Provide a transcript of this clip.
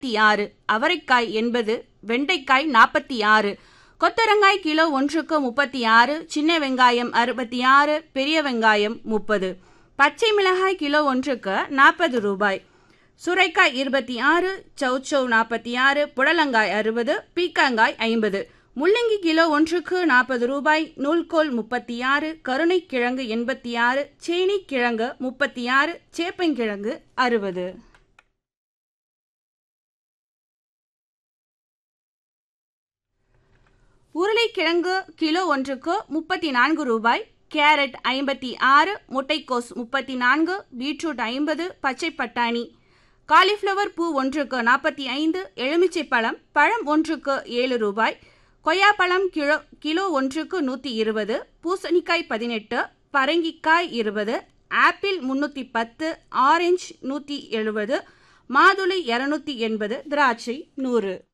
ஆறு அவரைக்காய் எண்பது வெண்டைக்காய் நாற்பத்தி ஆறு கொத்தரங்காய் கிலோ ஒன்றுக்கு முப்பத்தி ஆறு சின்ன வெங்காயம் அறுபத்தி ஆறு பெரிய வெங்காயம் முப்பது பச்சை மிளகாய் கிலோ ஒன்றுக்கு நாற்பது ரூபாய் சுரைக்காய் இருபத்தி ஆறு சௌச்சௌ நாற்பத்தி ஆறு புடலங்காய் அறுபது பீக்கங்காய் ஐம்பது முள்ளங்கி கிலோ ஒன்றுக்கு நாற்பது ரூபாய் நூல்கோல் முப்பத்தி ஆறு கருணைக்கிழங்கு எண்பத்தி ஆறு சேனிக்கிழங்கு முப்பத்தி ஆறு சேப்பங்கிழங்கு அறுபது உருளைக்கிழங்கு கிலோ ஒன்றுக்கு முப்பத்தி நான்கு ரூபாய் கேரட் ஐம்பத்தி ஆறு முட்டைக்கோஸ் முப்பத்தி நான்கு பீட்ரூட் ஐம்பது பச்சை பட்டாணி காலிஃப்ளவர் பூ ஒன்றுக்கு நாற்பத்தி ஐந்து எலுமிச்சை பழம் பழம் ஒன்றுக்கு ஏழு ரூபாய் கொய்யாப்பழம் கிலோ கிலோ ஒன்றுக்கு நூற்றி இருபது பூசணிக்காய் பதினெட்டு பரங்கிக்காய் இருபது ஆப்பிள் முன்னூற்றி பத்து ஆரஞ்சு நூற்றி எழுபது மாதுளை இரநூத்தி எண்பது திராட்சை நூறு